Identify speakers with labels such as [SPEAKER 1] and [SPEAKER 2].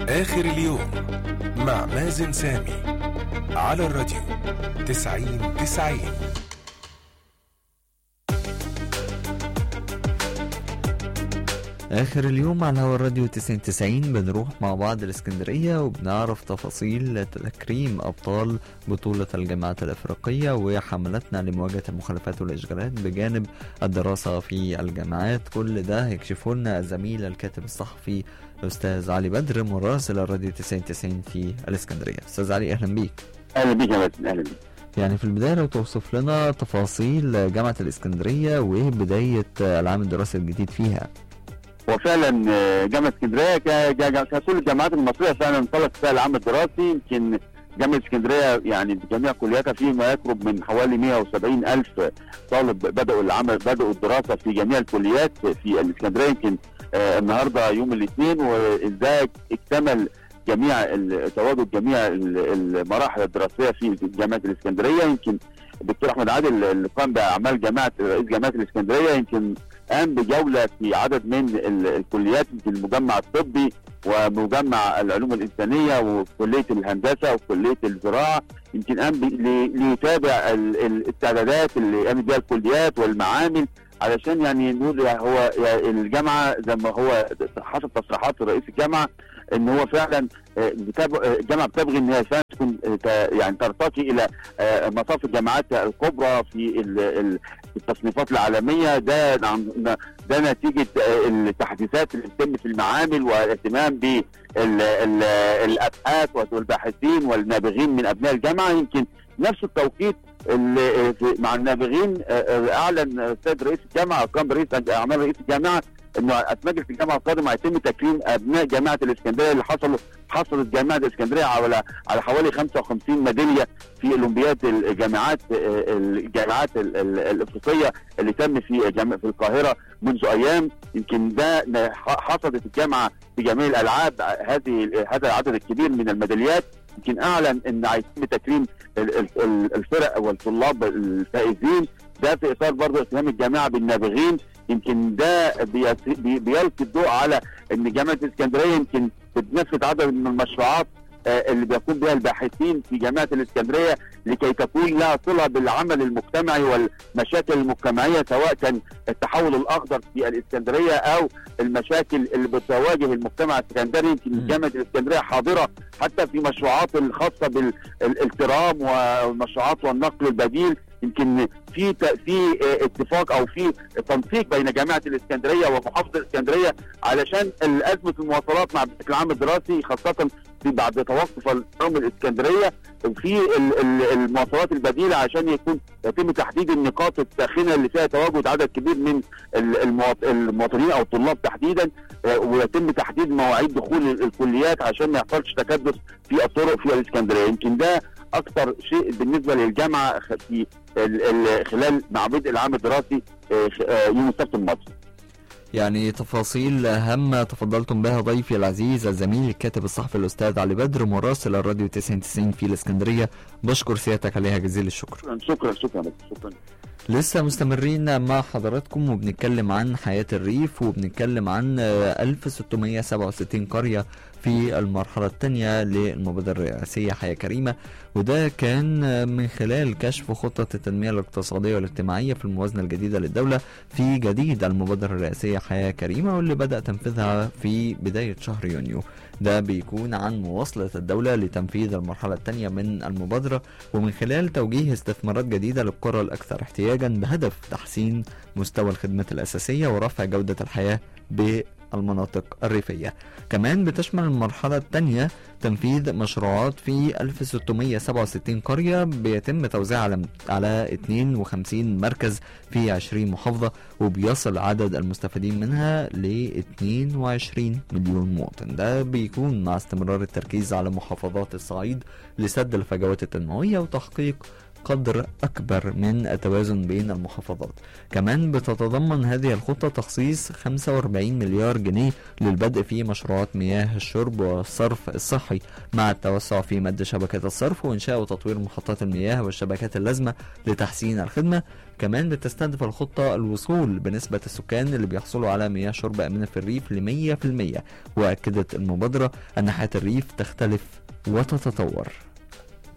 [SPEAKER 1] آخر اليوم مع مازن سامي على الراديو تسعين تسعين
[SPEAKER 2] آخر اليوم على هوا الراديو 9090 بنروح مع بعض الإسكندرية وبنعرف تفاصيل تكريم أبطال بطولة الجامعات الأفريقية وحملتنا لمواجهة المخالفات والإشغالات بجانب الدراسة في الجامعات كل ده هيكشفه لنا زميل الكاتب الصحفي الأستاذ علي بدر مراسل الراديو 9090 في الإسكندرية أستاذ علي أهلا بيك
[SPEAKER 3] اهلا بيك يا مازن اهلا بيك
[SPEAKER 2] يعني في البداية لو توصف لنا تفاصيل جامعة الإسكندرية وبداية العام الدراسي الجديد فيها
[SPEAKER 3] وفعلا آه، جامعه اسكندريه ك- ك- ككل الجامعات المصريه فعلا انطلق فيها العام الدراسي يمكن جامعه اسكندريه يعني بجميع كلياتها في ما يقرب من حوالي 170 الف طالب بداوا العمل بداوا الدراسه في جميع الكليات في الاسكندريه يمكن آه، النهارده يوم الاثنين وده اكتمل جميع ال- تواجد جميع ال- المراحل الدراسيه في جامعه الاسكندريه يمكن الدكتور احمد عادل اللي قام باعمال جامعه رئيس جامعه الاسكندريه يمكن قام بجوله في عدد من ال- الكليات مثل المجمع الطبي ومجمع العلوم الانسانيه وكليه الهندسه وكليه الزراعه يمكن قام ب- ل- ليتابع ال- ال- الاستعدادات اللي قامت بها الكليات والمعامل علشان يعني نقول هو الجامعه زي ما هو حسب تصريحات رئيس الجامعه ان هو فعلا آه، بتاب- آه، الجامعه بتبغي ان هي فعلا تكون آه، ت- يعني ترتقي الى آه، مصاف الجامعات الكبرى في ال- ال- التصنيفات العالميه ده عن- ده نتيجه آه، التحديثات اللي بتتم في المعامل والاهتمام بالابحاث والباحثين والنابغين من ابناء الجامعه يمكن نفس التوقيت اللي في- مع النابغين آه، آه، اعلن السيد رئيس الجامعه قام رئيس اعمال رئيس الجامعه انه مجلس الجامعه القادم هيتم تكريم ابناء جامعه الاسكندريه اللي حصلوا حصلت جامعه الاسكندريه على على حوالي 55 ميداليه في اولمبياد الجامعات آه، الجامعات ال- ال- الافريقيه اللي تم في جامعة في القاهره منذ ايام يمكن ده ن- حصدت الجامعه في جميع الالعاب هذه هذا العدد الكبير من الميداليات يمكن اعلن ان هيتم تكريم ال- ال- ال- الفرق والطلاب الفائزين ده في اطار برضه اهتمام الجامعه بالنابغين يمكن ده بيس- بي- بيلقي الضوء على ان جامعه الاسكندريه يمكن بتنفذ عدد من المشروعات آه، اللي بيقوم بها الباحثين في جامعه الاسكندريه لكي تكون لها صله بالعمل المجتمعي والمشاكل المجتمعيه سواء كان التحول الاخضر في الاسكندريه او المشاكل اللي بتواجه المجتمع الاسكندري يمكن
[SPEAKER 2] مم.
[SPEAKER 3] جامعه الاسكندريه حاضره حتى في مشروعات الخاصه بالالترام والمشروعات والنقل البديل يمكن في ت- في آه، اتفاق او في تنسيق بين جامعه الاسكندريه ومحافظه الاسكندريه علشان ازمه المواصلات مع بدايه العام الدراسي خاصه في بعد توقف العام الاسكندريه في ال- ال- المواصلات البديله عشان يكون يتم تحديد النقاط الساخنه اللي فيها تواجد عدد كبير من ال- المواط- المواطنين او الطلاب تحديدا آه، ويتم تحديد مواعيد دخول ال- الكليات عشان ما يحصلش تكدس في الطرق في الاسكندريه يمكن ده اكثر شيء بالنسبه للجامعه خ- في ال- ال- خلال مع بدء العام الدراسي آه، خ- آه، يوم السبت الماضي
[SPEAKER 2] يعني تفاصيل هامة تفضلتم بها ضيفي العزيز الزميل الكاتب الصحفي الأستاذ علي بدر مراسل الراديو 9090 في الإسكندرية بشكر سيادتك عليها جزيل الشكر
[SPEAKER 3] شكرا شكرا شكرا شكرا
[SPEAKER 2] لسه مستمرين مع حضراتكم وبنتكلم عن حياة الريف وبنتكلم عن آه، 1667 قرية في المرحلة الثانية للمبادرة الرئاسية حياة كريمة وده كان آه، من خلال كشف خطة التنمية الاقتصادية والاجتماعية في الموازنة الجديدة للدولة في جديد المبادرة الرئاسية حياة كريمة واللي بدأ تنفيذها في بداية شهر يونيو ده بيكون عن مواصلة الدولة لتنفيذ المرحلة الثانية من المبادرة ومن خلال توجيه استثمارات جديدة للقرى الأكثر احتياجا بهدف تحسين مستوى الخدمات الأساسية ورفع جودة الحياة بالمناطق الريفية كمان بتشمل المرحلة الثانية تنفيذ مشروعات في 1667 قرية بيتم توزيعها على على 52 مركز في 20 محافظة وبيصل عدد المستفيدين منها ل 22 مليون مواطن ده بيكون مع استمرار التركيز على محافظات الصعيد لسد الفجوات التنموية وتحقيق قدر أكبر من التوازن بين المحافظات كمان بتتضمن هذه الخطة تخصيص 45 مليار جنيه للبدء في مشروعات مياه الشرب والصرف الصحي مع التوسع في مد شبكة الصرف وإنشاء وتطوير محطات المياه والشبكات اللازمة لتحسين الخدمة كمان بتستهدف الخطة الوصول بنسبة السكان اللي بيحصلوا على مياه شرب آمنة في الريف ل 100% وأكدت المبادرة أن حياة الريف تختلف وتتطور